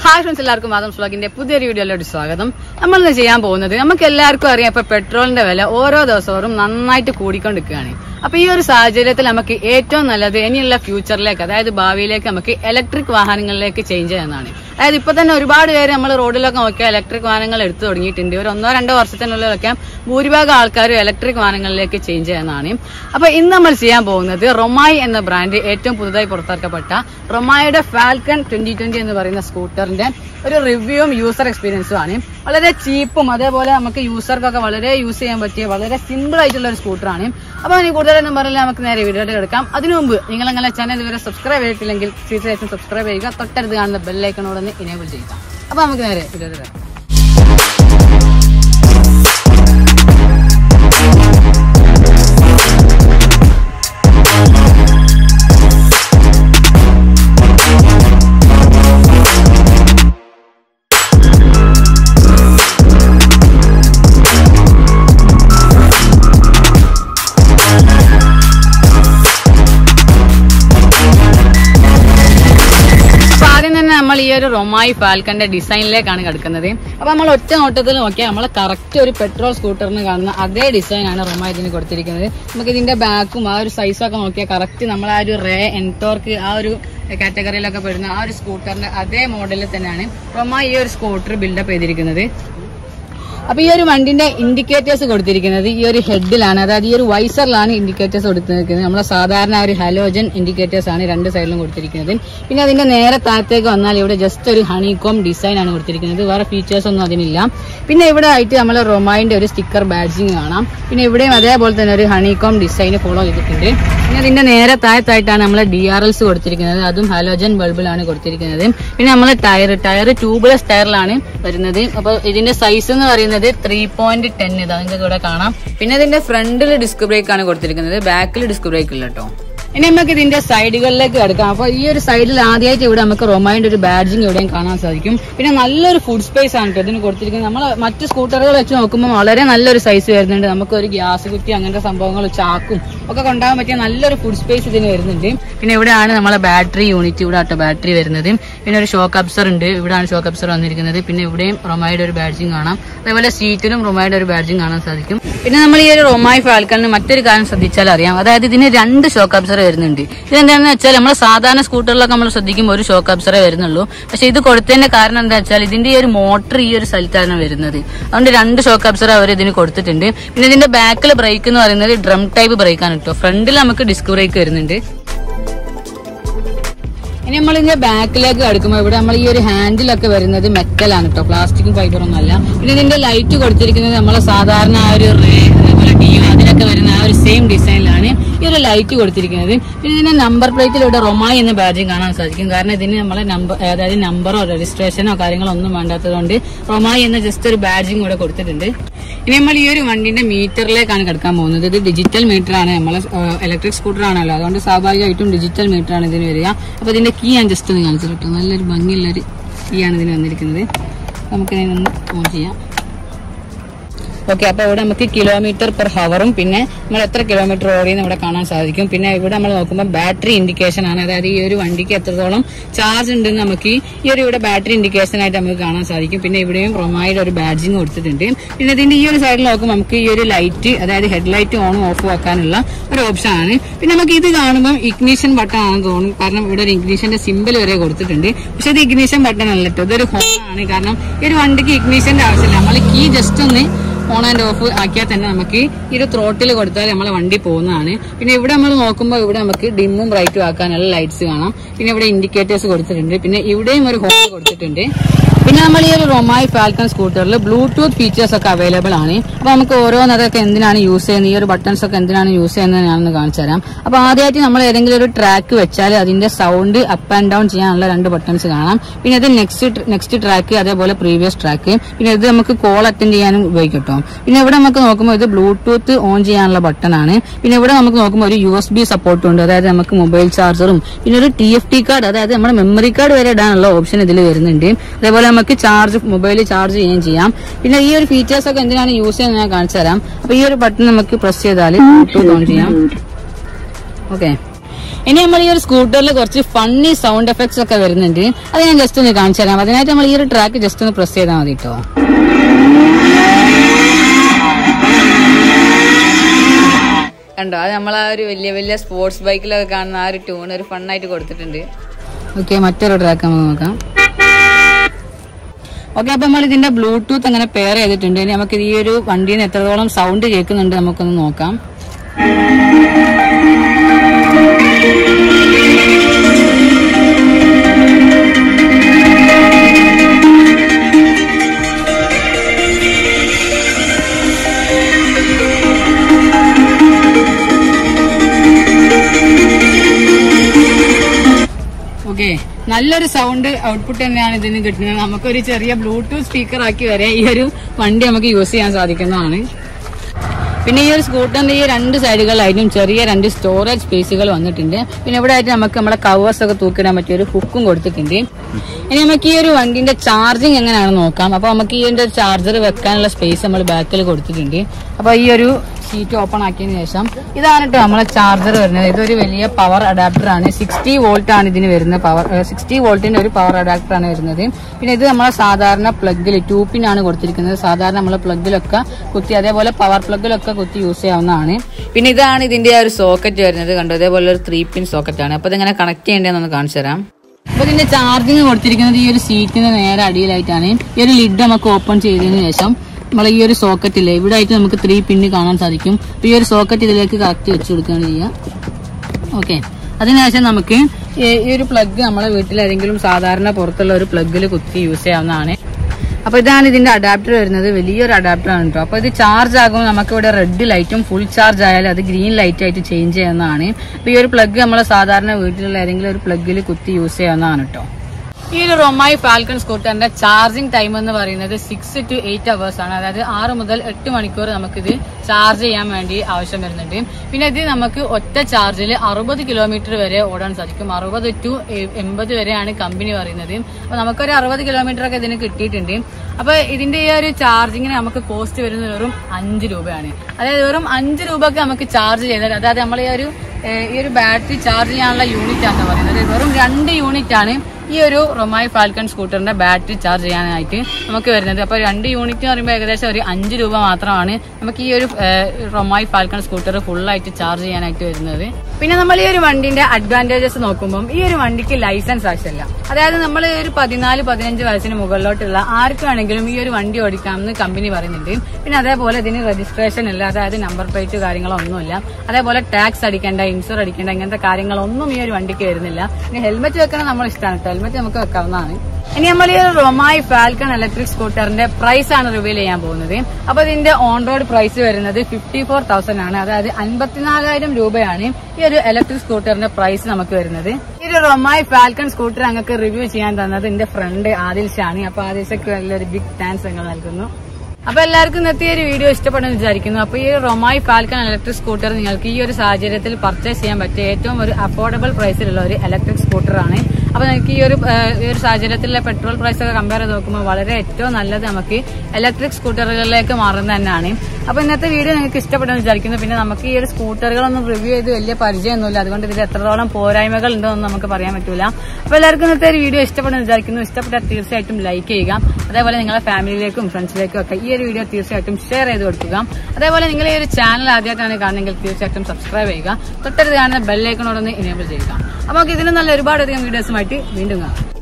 hi friends എല്ലാവർക്കും മാതം സ്ലോഗിന്റെ പുതിയൊരു വീഡിയോയിലോട്ട് സ്വാഗതം നമ്മൾ ഇന്ന് ചെയ്യാൻ പോകുന്നത് നമുക്ക് എല്ലാവർക്കും അറിയാം ഇപ്പൊ പെട്രോളിന്റെ വില ഓരോ ദിവസവും നന്നായിട്ട് കൂടിക്കൊണ്ടിരിക്കുകയാണ് അപ്പൊ ഈ ഒരു സാഹചര്യത്തിൽ നമുക്ക് ഏറ്റവും നല്ലത് ഇനിയുള്ള ഫ്യൂച്ചറിലേക്ക് അതായത് ഭാവിയിലേക്ക് നമുക്ക് ഇലക്ട്രിക് വാഹനങ്ങളിലേക്ക് ചേഞ്ച് ചെയ്യുന്നതാണ് അതായത് ഇപ്പൊ തന്നെ ഒരുപാട് പേര് നമ്മൾ റോഡിലൊക്കെ നോക്കിയാൽ ഇലക്ട്രിക് വാഹനങ്ങൾ എടുത്തു തുടങ്ങിയിട്ടുണ്ട് ഒരു ഒന്നോ രണ്ടോ വർഷത്തിനുള്ളിലൊക്കെ ഭൂരിഭാഗം ആൾക്കാരും ഇലക്ട്രിക് വാഹനങ്ങളിലേക്ക് ചേഞ്ച് ചെയ്യുന്നതാണ് അപ്പൊ ഇന്ന് നമ്മൾ ചെയ്യാൻ പോകുന്നത് റൊമായി എന്ന ബ്രാൻഡ് ഏറ്റവും പുതുതായി പുറത്തിറക്കപ്പെട്ട റൊമായുടെ ഫാൽക്കൺ ട്വന്റി ട്വന്റി എന്ന് പറയുന്ന സ്കൂട്ടറിന്റെ ഒരു റിവ്യൂവും യൂസർ എക്സ്പീരിയൻസും ആണ് വളരെ ചീപ്പും അതേപോലെ നമുക്ക് യൂസർക്കൊക്കെ വളരെ യൂസ് ചെയ്യാൻ പറ്റിയ വളരെ സിമ്പിൾ ആയിട്ടുള്ള ഒരു സ്കൂട്ടറാണ് അപ്പൊ ഇനി കൂടുതലൊന്നും പറഞ്ഞില്ല നമുക്ക് നേരെ വീഡിയോയിട്ട് എടുക്കാം അതിനു മുമ്പ് നിങ്ങൾ അങ്ങനെ ചാനൽ ഇതുവരെ സബ്സ്ക്രൈബ് ചെയ്തിട്ടില്ലെങ്കിൽ തീർച്ചയായിട്ടും സബ്സ്ക്രൈബ് ചെയ്യുക തൊട്ടടുത്ത് കാണുന്ന ബെല്ലൈക്കണോടൊന്ന് ഇനേബിൾ ചെയ്യുക അപ്പൊ നമുക്ക് നേരെ വീഡിയോയിട്ട് കിടക്കാം അപ്പൊ ആദ്യം തന്നെ നമ്മൾ ഈ ഒരു റൊമായി ഫാൽക്കന്റെ ഡിസൈനിലേക്കാണ് കിടക്കുന്നത് അപ്പൊ നമ്മൾ ഒറ്റ നോട്ടത്തിൽ നോക്കിയാൽ നമ്മൾ കറക്റ്റ് ഒരു പെട്രോൾ സ്കൂട്ടറിന് കാണുന്ന അതേ ഡിസൈൻ ആണ് റൊമായി ഇതിന് കൊടുത്തിരിക്കുന്നത് നമുക്ക് ഇതിന്റെ ബാക്കും ആ ഒരു സൈസും ഒക്കെ നോക്കിയാൽ കറക്റ്റ് നമ്മൾ ആ ഒരു റേ എൻടോർക്ക് ആ ഒരു കാറ്റഗറിയിലൊക്കെ പെടുന്ന ആ ഒരു സ്കൂട്ടറിന്റെ അതേ മോഡലിൽ തന്നെയാണ് റൊമായി ഈ ഒരു സ്കൂട്ടർ ബിൽഡപ്പ് ചെയ്തിരിക്കുന്നത് അപ്പൊ ഈ ഒരു വണ്ടിന്റെ ഇൻഡിക്കേറ്റേഴ്സ് കൊടുത്തിരിക്കുന്നത് ഈ ഒരു ഹെഡിലാണ് അതായത് ഈ ഒരു വൈസറിലാണ് ഇൻഡിക്കേറ്റേഴ്സ് കൊടുത്തിരിക്കുന്നത് നമ്മളെ സാധാരണ ഒരു ഹലോജൻ ഇൻഡിക്കേറ്റേഴ്സ് ആണ് രണ്ട് സൈഡിലും കൊടുത്തിരിക്കുന്നത് പിന്നെ അതിന്റെ നേരെ താഴത്തേക്ക് വന്നാൽ ഇവിടെ ജസ്റ്റ് ഒരു ഹണികോം ഡിസൈൻ ആണ് കൊടുത്തിരിക്കുന്നത് വേറെ ഫീച്ചേഴ്സ് ഒന്നും അതിനില്ല പിന്നെ ഇവിടെ ആയിട്ട് നമ്മൾ റൊമായിന്റെ ഒരു സ്റ്റിക്കർ ബാഡ്ജിങ് കാണാം പിന്നെ ഇവിടെയും അതേപോലെ തന്നെ ഒരു ഹണികോം ഡിസൈൻ ഫോളോ ചെയ്തിട്ടുണ്ട് പിന്നെ അതിന്റെ നേരെ താഴത്തായിട്ടാണ് നമ്മൾ ഡി ആർ എൽസ് കൊടുത്തിരിക്കുന്നത് അതും ഹലോജൻ ബൾബിലാണ് കൊടുത്തിരിക്കുന്നത് പിന്നെ നമ്മൾ ടയർ ടയർ ട്യൂബ്ലെസ് ടയറിലാണ് വരുന്നത് അപ്പൊ ഇതിന്റെ സൈസ് എന്ന് പറയുന്നത് ത്രീ പോയിന്റ് ടെൻ ഇതാ നിങ്ങൾക്ക് ഇവിടെ കാണാം പിന്നെ ഇതിന്റെ ഫ്രണ്ടിൽ ഡിസ്ക് ബ്രേക്ക് ആണ് കൊടുത്തിരിക്കുന്നത് ബാക്കിൽ ഡിസ്ക് ബ്രേക്ക് ഇല്ല കേട്ടോ ഇനി നമുക്ക് ഇതിന്റെ സൈഡുകളിലേക്ക് കിടക്കാം അപ്പൊ ഈ ഒരു സൈഡിൽ ആദ്യമായിട്ട് ഇവിടെ നമുക്ക് റൊമായിന്റെ ഒരു ബാഡ്ജിങ് ഇവിടെയും കാണാൻ സാധിക്കും പിന്നെ നല്ലൊരു ഫുഡ് സ്പേസ് ആണ് കേട്ടോ ഇതിന് കൊടുത്തിരിക്കുന്നത് നമ്മൾ മറ്റ് സ്കൂട്ടറുകൾ വെച്ച് നോക്കുമ്പോൾ വളരെ നല്ലൊരു സൈസ് വരുന്നുണ്ട് നമുക്ക് ഒരു ഗ്യാസ് കുറ്റി അങ്ങനത്തെ സംഭവങ്ങൾ ചാക്കും ഒക്കെ കൊണ്ടുപോകാൻ പറ്റിയ നല്ലൊരു ഫുഡ് സ്പേസ് ഇതിന് വരുന്നുണ്ട് പിന്നെ ഇവിടെയാണ് നമ്മളെ ബാറ്ററി യൂണിറ്റ് ഇവിടെ ആട്ടോ ബാറ്ററി വരുന്നത് പിന്നെ ഒരു ഷോക്ക് അബ്സർ ഉണ്ട് ഇവിടെയാണ് ഷോക്ക് അബ്സർ വന്നിരിക്കുന്നത് പിന്നെ ഇവിടെയും റൊമായുടെ ഒരു ബാഡ്ജിങ് കാണാം അതേപോലെ സീറ്റിലും റൊമായുടെ ഒരു ബാഡ്ജിങ് കാണാൻ സാധിക്കും പിന്നെ നമ്മൾ ഈ ഒരു റൊമായി ഫാൽക്കണിന് മറ്റൊരു കാര്യം ശ്രദ്ധിച്ചാൽ അറിയാം അതായത് ഇതിന് രണ്ട് ഷോക്ക് അബ്സർ വരുന്നുണ്ട് ഇതെന്താണെന്ന് വെച്ചാൽ നമ്മൾ സാധാരണ സ്കൂട്ടറിലൊക്കെ നമ്മൾ ശ്രദ്ധിക്കുമ്പോൾ ഒരു ഷോക്ക് അബ്സറേ വരുന്നുള്ളൂ പക്ഷെ ഇത് കൊടുത്തതിന്റെ കാരണം എന്താ വെച്ചാൽ ഇതിന്റെ ഈ ഒരു മോട്ടർ ഈ ഒരു സ്ഥലത്താണ് വരുന്നത് അതുകൊണ്ട് രണ്ട് ഷോക്ക് അബ്സർ അവർ ഇതിന് കൊടുത്തിട്ടുണ്ട് പിന്നെ ഇതിന്റെ ബാക്കിൽ ബ്രേക്ക് എന്ന് പറയുന്നത് ഡ്രം ടൈപ്പ് ബ്രേക്ക് ആണ് കേട്ടോ ഫ്രണ്ടിൽ നമുക്ക് ഡിസ്ക് ബ്രേക്ക് വരുന്നുണ്ട് ഇനി നമ്മൾ ഇതിന്റെ ബാക്കിലേക്ക് കടക്കുമ്പോൾ ഇവിടെ നമ്മൾ ഈ ഒരു ഹാൻഡിലൊക്കെ വരുന്നത് മെറ്റലാണ് കേട്ടോ പ്ലാസ്റ്റിക്കും ഫൈബറൊന്നും അല്ല പിന്നെ ഇതിന്റെ ലൈറ്റ് കൊടുത്തിരിക്കുന്നത് നമ്മളെ സാധാരണ ആ ഒരു റേ അതേപോലെ ഡിയോ അതിലൊക്കെ വരുന്ന ആ ഒരു സെയിം ഡിസൈനിലാണ് ഈ ഒരു ലൈറ്റ് കൊടുത്തിരിക്കുന്നത് പിന്നെ ഇതിന്റെ നമ്പർ പ്ലേറ്റിൽ ഇവിടെ റൊമായി എന്ന ബാഡ്ജിങ് കാണാൻ സാധിക്കും കാരണം ഇതിന് നമ്മളെ നമ്പർ അതായത് നമ്പറോ രജിസ്ട്രേഷനോ കാര്യങ്ങളോ ഒന്നും വേണ്ടാത്തതുകൊണ്ട് റൊമായി എന്ന ജസ്റ്റ് ഒരു ബാഡ്ജിങ് ഇവിടെ കൊടുത്തിട്ടുണ്ട് ഇനി നമ്മൾ ഈ ഒരു വണ്ടിന്റെ മീറ്ററിലേക്കാണ് കിടക്കാൻ പോകുന്നത് ഇത് ഡിജിറ്റൽ മീറ്റർ ആണ് നമ്മളെ ഇലക്ട്രിക് സ്കൂട്ടർ ആണല്ലോ അതുകൊണ്ട് സ്വാഭാവികമായിട്ടും ഡിജിറ്റൽ മീറ്റർ ആണ് ഇതിന് വരിക അപ്പൊ ഇതിന്റെ കീ ഞാൻ ജസ്റ്റ് ഒന്ന് കാണിച്ചു കേട്ടോ നല്ലൊരു ഭംഗിയുള്ളൊരു കീ ആണ് ഇതിന് വന്നിരിക്കുന്നത് നമുക്ക് ഇതിനൊന്ന് ഓൺ ചെയ്യാം ഓക്കെ അപ്പൊ ഇവിടെ നമുക്ക് കിലോമീറ്റർ പെർ ഹവറും പിന്നെ നമ്മൾ എത്ര കിലോമീറ്റർ ഓടിയെന്ന് ഇവിടെ കാണാൻ സാധിക്കും പിന്നെ ഇവിടെ നമ്മൾ നോക്കുമ്പോൾ ബാറ്ററി ഇൻഡിക്കേഷൻ ആണ് അതായത് ഈ ഒരു വണ്ടിക്ക് എത്രത്തോളം ചാർജ് ഉണ്ടെന്ന് നമുക്ക് ഈ ഒരു ഇവിടെ ബാറ്ററി ഇൻഡിക്കേഷൻ ആയിട്ട് നമുക്ക് കാണാൻ സാധിക്കും പിന്നെ ഇവിടെയും റൊമായുടെ ഒരു ബാഡ്ജിങ് കൊടുത്തിട്ടുണ്ട് പിന്നെ ഇതിന്റെ ഈ ഒരു സൈഡിൽ നോക്കുമ്പോൾ നമുക്ക് ഈ ഒരു ലൈറ്റ് അതായത് ഹെഡ് ലൈറ്റ് ഓണും ഓഫ് ആക്കാനുള്ള ഒരു ഓപ്ഷൻ ആണ് പിന്നെ നമുക്ക് ഇത് കാണുമ്പോൾ ഇഗ്നീഷൻ ബട്ടൺ ആണെന്ന് തോന്നും കാരണം ഇവിടെ ഒരു ഇഗ്നീഷന്റെ സിമ്പിൾ വരെ കൊടുത്തിട്ടുണ്ട് പക്ഷെ ഇത് ഇഗ്നീഷൻ ബട്ടൺ അല്ല കേട്ടോ ഇതൊരു ഹോൺ ആണ് കാരണം ഈ ഒരു വണ്ടിക്ക് ഇഗ്നീഷന്റെ ആവശ്യമില്ല നമ്മൾ കീ ജസ്റ്റ് ഒന്ന് ഓൺ ആൻഡ് ഓഫ് ആക്കിയാൽ തന്നെ നമുക്ക് ഈ ഒരു ത്രോട്ടിൽ കൊടുത്താൽ നമ്മളെ വണ്ടി പോകുന്നതാണ് പിന്നെ ഇവിടെ നമ്മൾ നോക്കുമ്പോൾ ഇവിടെ നമുക്ക് ഡിമ്മും ബ്രൈറ്റും ആക്കാനുള്ള ലൈറ്റ്സ് കാണാം പിന്നെ ഇവിടെ ഇൻഡിക്കേറ്റേഴ്സ് കൊടുത്തിട്ടുണ്ട് പിന്നെ ഇവിടെയും ഒരു ഹോൺ കൊടുത്തിട്ടുണ്ട് പിന്നെ നമ്മൾ ഈ ഒരു റൊമായി ഫാൽക്കൺ സ്കൂട്ടറിൽ ബ്ലൂടൂത്ത് ഫീച്ചേഴ്സ് ഒക്കെ അവൈലബിൾ ആണ് അപ്പൊ നമുക്ക് ഓരോന്നതൊക്കെ എന്തിനാണ് യൂസ് ചെയ്യുന്നത് ഈ ഒരു ബട്ടൺസ് ഒക്കെ എന്തിനാണ് യൂസ് ചെയ്യുന്നത് ഞാനൊന്ന് കാണിച്ചു തരാം അപ്പൊ ആദ്യമായിട്ട് നമ്മൾ ഏതെങ്കിലും ഒരു ട്രാക്ക് വെച്ചാൽ അതിന്റെ സൗണ്ട് അപ്പ് ആൻഡ് ഡൗൺ ചെയ്യാനുള്ള രണ്ട് ബട്ടൺസ് കാണാം പിന്നെ ഇത് നെക്സ്റ്റ് നെക്സ്റ്റ് ട്രാക്ക് അതേപോലെ പ്രീവിയസ് ട്രാക്ക് പിന്നെ ഇത് നമുക്ക് കോൾ അറ്റൻഡ് ചെയ്യാനും ഉപയോഗിക്കും കേട്ടോ പിന്നെ ഇവിടെ നമുക്ക് നോക്കുമ്പോൾ ഇത് ബ്ലൂടൂത്ത് ഓൺ ചെയ്യാനുള്ള ബട്ടൺ ആണ് പിന്നെ ഇവിടെ നമുക്ക് നോക്കുമ്പോൾ ഒരു യു എസ് ബി സപ്പോർട്ട് ഉണ്ട് അതായത് നമുക്ക് മൊബൈൽ ചാർജറും പിന്നെ ഒരു ടി എഫ് ടി കാർഡ് അതായത് നമ്മുടെ മെമ്മറി കാർഡ് വരെ ഇടാനുള്ള ഓപ്ഷൻ ഇതിൽ വരുന്നുണ്ട് അതേപോലെ നമുക്ക് ചാർജ് മൊബൈൽ ചാർജ് ചെയ്യുകയും ചെയ്യാം പിന്നെ ഈ ഒരു ഫീച്ചേഴ്സ് ഒക്കെ എന്തിനാണ് യൂസ് ചെയ്യുന്നത് ഞാൻ കാണിച്ചു തരാം അപ്പൊ ഈ ഒരു ബട്ടൺ നമുക്ക് പ്രസ് ചെയ്താൽ ബ്ലൂടൂത്ത് ഓൺ ചെയ്യാം ഓക്കെ ഇനി നമ്മൾ ഈ ഒരു സ്കൂട്ടറിൽ കുറച്ച് ഫണ്ണി സൗണ്ട് എഫക്ട്സ് ഒക്കെ വരുന്നുണ്ട് അത് ഞാൻ ജസ്റ്റ് ഒന്ന് കാണിച്ചു തരാം അതിനായിട്ട് നമ്മൾ ഈ ഒരു ട്രാക്ക് ജസ്റ്റ് ഒന്ന് പ്രസ് ചെയ്താൽ മതി കേട്ടോ കണ്ടോ അത് നമ്മൾ ആ ഒരു വലിയ വലിയ സ്പോർട്സ് ബൈക്കിലൊക്കെ കാണുന്ന ആ ഒരു ട്യൂൺ ഒരു ഫണ്ണായിട്ട് കൊടുത്തിട്ടുണ്ട് ഓക്കെ മറ്റൊരു ട്രാക്ക് നമുക്ക് നോക്കാം ഓക്കെ അപ്പൊ നമ്മൾ ഇതിന്റെ ബ്ലൂടൂത്ത് അങ്ങനെ പെയർ ചെയ്തിട്ടുണ്ട് ഇനി നമുക്ക് ഈ ഒരു വണ്ടിയിൽ നിന്ന് എത്രത്തോളം സൗണ്ട് കേൾക്കുന്നുണ്ട് നമുക്കൊന്ന് നോക്കാം ഓക്കെ നല്ലൊരു സൗണ്ട് ഔട്ട്പുട്ട് തന്നെയാണ് ഇതിന് കിട്ടുന്നത് നമുക്കൊരു ചെറിയ ബ്ലൂടൂത്ത് സ്പീക്കർ ആക്കി വരെ ഈ ഒരു വണ്ടി നമുക്ക് യൂസ് ചെയ്യാൻ സാധിക്കുന്നതാണ് പിന്നെ ഈ ഒരു സ്കൂട്ടറിന്റെ ഈ രണ്ട് സൈഡുകളിലായിട്ടും ചെറിയ രണ്ട് സ്റ്റോറേജ് സ്പേസുകൾ വന്നിട്ടുണ്ട് പിന്നെ ഇവിടെ ആയിട്ട് നമുക്ക് നമ്മുടെ കവേഴ്സ് ഒക്കെ തൂക്കിടാൻ പറ്റിയ ഒരു ഹുക്കും കൊടുത്തിട്ടുണ്ട് ഇനി നമുക്ക് ഈ ഒരു വണ്ടിന്റെ ചാർജിങ് എങ്ങനെയാണെന്ന് നോക്കാം അപ്പൊ നമുക്ക് ഈ ഒരു ചാർജർ വെക്കാനുള്ള സ്പേസ് നമ്മൾ ബാക്കിൽ കൊടുത്തിട്ടുണ്ട് അപ്പൊ ഈ ഒരു സീറ്റ് ഓപ്പൺ ആക്കിയതിന് ശേഷം ഇതാണ് കേട്ടോ നമ്മളെ ചാർജർ വരുന്നത് ഇതൊരു വലിയ പവർ അഡാപ്റ്റർ ആണ് സിക്സ്റ്റി വോൾട്ട് ആണ് ഇതിന് വരുന്നത് പവർ സിക്സ്റ്റി വോൾട്ടിന്റെ ഒരു പവർ അഡാപ്റ്റർ ആണ് വരുന്നത് പിന്നെ ഇത് നമ്മളെ സാധാരണ പ്ലഗിൽ ട്യൂപ്പിനാണ് കൊടുത്തിരിക്കുന്നത് സാധാരണ നമ്മളെ പ്ലഗിലൊക്കെ കുത്തി അതേപോലെ പവർ പ്ലഗിലൊക്കെ കുത്തി യൂസ് ചെയ്യാവുന്നതാണ് പിന്നെ ഇതാണ് ഇതിന്റെ ആ ഒരു സോക്കറ്റ് വരുന്നത് കണ്ടോ അതേപോലെ ഒരു ത്രീ പിൻ സോക്കറ്റ് ആണ് അപ്പൊ ഇതെങ്ങനെ കണക്ട് ചെയ്യേണ്ടതെന്ന് കാണിച്ചു തരാം അപ്പൊ ഇതിന്റെ ചാർജിങ് കൊടുത്തിരിക്കുന്നത് ഈ ഒരു സീറ്റിന് നേരെ അടിയിലായിട്ടാണ് ഈ ഒരു ലിഡ് നമുക്ക് ഓപ്പൺ ചെയ്തതിനു ശേഷം നമ്മൾ ഈ ഒരു സോക്കറ്റില്ലേ ഇവിടെ ആയിട്ട് നമുക്ക് ത്രീ പിന്ന് കാണാൻ സാധിക്കും അപ്പൊ ഈ ഒരു സോക്കറ്റ് ഇതിലേക്ക് കറക്റ്റ് വെച്ച് കൊടുക്കുകയാണ് ചെയ്യുക ഓക്കെ അതിനുശേഷം നമുക്ക് ഈ ഈ ഒരു പ്ലഗ് നമ്മളെ വീട്ടിൽ ഏതെങ്കിലും സാധാരണ പുറത്തുള്ള ഒരു പ്ലഗിൽ കുത്തി യൂസ് ചെയ്യാവുന്നതാണ് അപ്പൊ ഇതാണ് ഇതിന്റെ അഡാപ്റ്റർ വരുന്നത് വലിയൊരു അഡാപ്റ്റർ ആണ് കേട്ടോ അപ്പൊ ഇത് ചാർജ് ആകുമ്പോൾ നമുക്ക് ഇവിടെ റെഡ് ലൈറ്റും ഫുൾ ചാർജ് ആയാലും അത് ഗ്രീൻ ലൈറ്റ് ആയിട്ട് ചേഞ്ച് ചെയ്യുന്നതാണ് അപ്പൊ ഈ ഒരു പ്ലഗ് നമ്മളെ സാധാരണ വീട്ടിലുള്ള ഏതെങ്കിലും ഒരു പ്ലഗിൽ കുത്തി യൂസ് ചെയ്യാവുന്നതാണ് കേട്ടോ ഈ ഒരു റൊമായി ഫാൽക്കൺ സ്കൂട്ടറിന്റെ ചാർജിങ് ടൈം എന്ന് പറയുന്നത് സിക്സ് ടു എയ്റ്റ് അവേഴ്സ് ആണ് അതായത് ആറ് മുതൽ എട്ട് മണിക്കൂർ നമുക്കിത് ചാർജ് ചെയ്യാൻ വേണ്ടി ആവശ്യം വരുന്നുണ്ട് പിന്നെ ഇത് നമുക്ക് ഒറ്റ ചാർജിൽ അറുപത് കിലോമീറ്റർ വരെ ഓടാൻ സാധിക്കും അറുപത് ടു എൺപത് വരെയാണ് കമ്പനി പറയുന്നത് അപ്പൊ നമുക്കൊരു അറുപത് കിലോമീറ്റർ ഒക്കെ ഇതിന് കിട്ടിയിട്ടുണ്ട് അപ്പൊ ഇതിന്റെ ഈ ഒരു ചാർജിങ്ങിന് നമുക്ക് കോസ്റ്റ് വരുന്നത് വെറും അഞ്ച് രൂപയാണ് അതായത് വെറും അഞ്ച് രൂപക്ക് നമുക്ക് ചാർജ് ചെയ്താൽ അതായത് നമ്മൾ ഈ ഒരു ഏഹ് ഈ ഒരു ബാറ്ററി ചാർജ് ചെയ്യാനുള്ള യൂണിറ്റ് ആണ് പറയുന്നത് വെറും രണ്ട് യൂണിറ്റ് ആണ് ഈ ഒരു റൊമായി ഫാൽക്കൺ സ്കൂട്ടറിന്റെ ബാറ്ററി ചാർജ് ചെയ്യാനായിട്ട് നമുക്ക് വരുന്നത് അപ്പൊ രണ്ട് യൂണിറ്റ് എന്ന് പറയുമ്പോൾ ഏകദേശം ഒരു അഞ്ച് രൂപ മാത്രമാണ് നമുക്ക് ഈ ഒരു ഏഹ്, റൊമായി ഫാൽക്കൺ സ്കൂട്ടർ ഫുള്ളായിട്ട് ചാർജ് ചെയ്യാനായിട്ട് വരുന്നത് പിന്നെ നമ്മൾ ഈ ഒരു വണ്ടിന്റെ അഡ്വാൻറ്റേജസ് നോക്കുമ്പോൾ ഈ ഒരു വണ്ടിക്ക് ലൈസൻസ് ആവശ്യമില്ല അതായത് നമ്മൾ ഒരു പതിനാല് പതിനഞ്ച് വയസ്സിന് മുകളിലോട്ടുള്ള ആർക്ക് വേണമെങ്കിലും ഈ ഒരു വണ്ടി ഓടിക്കാമെന്ന് കമ്പനി പറയുന്നുണ്ട് പിന്നെ അതേപോലെ ഇതിന് രജിസ്ട്രേഷൻ ഇല്ല അതായത് നമ്പർ പ്ലേറ്റ് കാര്യങ്ങളോ ഒന്നുമില്ല അതേപോലെ ടാക്സ് അടിക്കേണ്ട ഇൻഷുർ അടിക്കേണ്ട ഇങ്ങനത്തെ കാര്യങ്ങളൊന്നും ഈ ഒരു വണ്ടിക്ക് വരുന്നില്ല പിന്നെ ഹെൽമെറ്റ് വെക്കണം നമ്മൾ ഇഷ്ടമാണ് ഹെൽമെറ്റ് നമുക്ക് വെക്കാവുന്നതാണ് ഇനി നമ്മൾ ഈ റൊമായി ഫാൽക്കൺ ഇലക്ട്രിക് സ്കൂട്ടറിന്റെ പ്രൈസ് ആണ് റിവീൽ ചെയ്യാൻ പോകുന്നത് അപ്പൊ ഇതിന്റെ ഓൺ റോഡ് പ്രൈസ് വരുന്നത് ഫിഫ്റ്റി ഫോർ തൗസൻഡ് ആണ് അതായത് അൻപത്തിനാലായിരം രൂപയാണ് ഈ ഒരു ഇലക്ട്രിക് സ്കൂട്ടറിന്റെ പ്രൈസ് നമുക്ക് വരുന്നത് ഈ ഒരു റൊമായി ഫാൽക്കൺ സ്കൂട്ടർ ഞങ്ങൾക്ക് റിവ്യൂ ചെയ്യാൻ തന്നത് എന്റെ ഫ്രണ്ട് ആദിൽ ഷാണ് അപ്പൊ ആദിൽ ഷക്ക് വലിയൊരു ബിഗ് താങ്ക്സ് ഞങ്ങൾ നൽകുന്നു അപ്പൊ എല്ലാവർക്കും ഇന്നത്തെ ഈ ഒരു വീഡിയോ ഇഷ്ടപ്പെടുന്നു വിചാരിക്കുന്നു അപ്പൊ ഈ റൊമായി ഫാൽക്കൺ ഇലക്ട്രിക് സ്കൂട്ടർ നിങ്ങൾക്ക് ഈ ഒരു സാഹചര്യത്തിൽ പർച്ചേസ് ചെയ്യാൻ പറ്റിയ ഏറ്റവും ഒരു അഫോർഡബിൾ പ്രൈസിലുള്ള ഒരു ഇലക്ട്രിക് സ്കൂട്ടറാണ് അപ്പൊ നിങ്ങൾക്ക് ഈ ഒരു ഏഹ്, ഈ ഒരു സാഹചര്യത്തിലെ പെട്രോൾ പ്രൈസ് ഒക്കെ കമ്പയർ ചെയ്ത് നോക്കുമ്പോൾ വളരെ ഏറ്റവും നല്ലത് നമുക്ക് ഇലക്ട്രിക് സ്കൂട്ടറുകളിലേക്ക് മാറുന്നത് തന്നെയാണ് അപ്പൊ ഇന്നത്തെ വീഡിയോ നിങ്ങൾക്ക് ഇഷ്ടപ്പെടുന്നു വിചാരിക്കുന്നു പിന്നെ നമുക്ക് ഈ ഒരു സ്കൂട്ടറുകളൊന്നും റിവ്യൂ ചെയ്ത് വലിയ പരിചയമൊന്നുമില്ല അതുകൊണ്ട് ഇതിൽ എത്രത്തോളം പോരായ്മകൾ ഉണ്ടോയെന്ന് നമുക്ക് പറയാൻ പറ്റൂല അപ്പൊ എല്ലാവർക്കും ഇന്നത്തെ ഒരു വീഡിയോ ഇഷ്ടപ്പെടുന്നു വിചാരിക്കുന്നു ഇഷ്ടപ്പെട്ടാൽ തീർച്ചയായിട്ടും ലൈക്ക് ചെയ്യുക അതേപോലെ നിങ്ങളുടെ ഫാമിലിയിലേക്കും ഫ്രണ്ട്സിലേക്കും ഒക്കെ ഈ ഒരു വീഡിയോ തീർച്ചയായിട്ടും ഷെയർ ചെയ്ത് കൊടുക്കുക അതേപോലെ നിങ്ങൾ ഈ ഒരു ചാനൽ ആദ്യമായിട്ടാണ് കാണുന്നെങ്കിൽ തീർച്ചയായിട്ടും സബ്സ്ക്രൈബ് ചെയ്യുക തൊട്ടടുത്ത് കാണുന്ന ബെല്ലൈക്കണോടൊന്ന് ഇനേബിൾ ചെയ്യുക അപ്പൊ നമുക്ക് ഇതിന് നല്ല ഒരുപാടധികം വീഡിയോസുമായിട്ട് വീണ്ടും കാണാം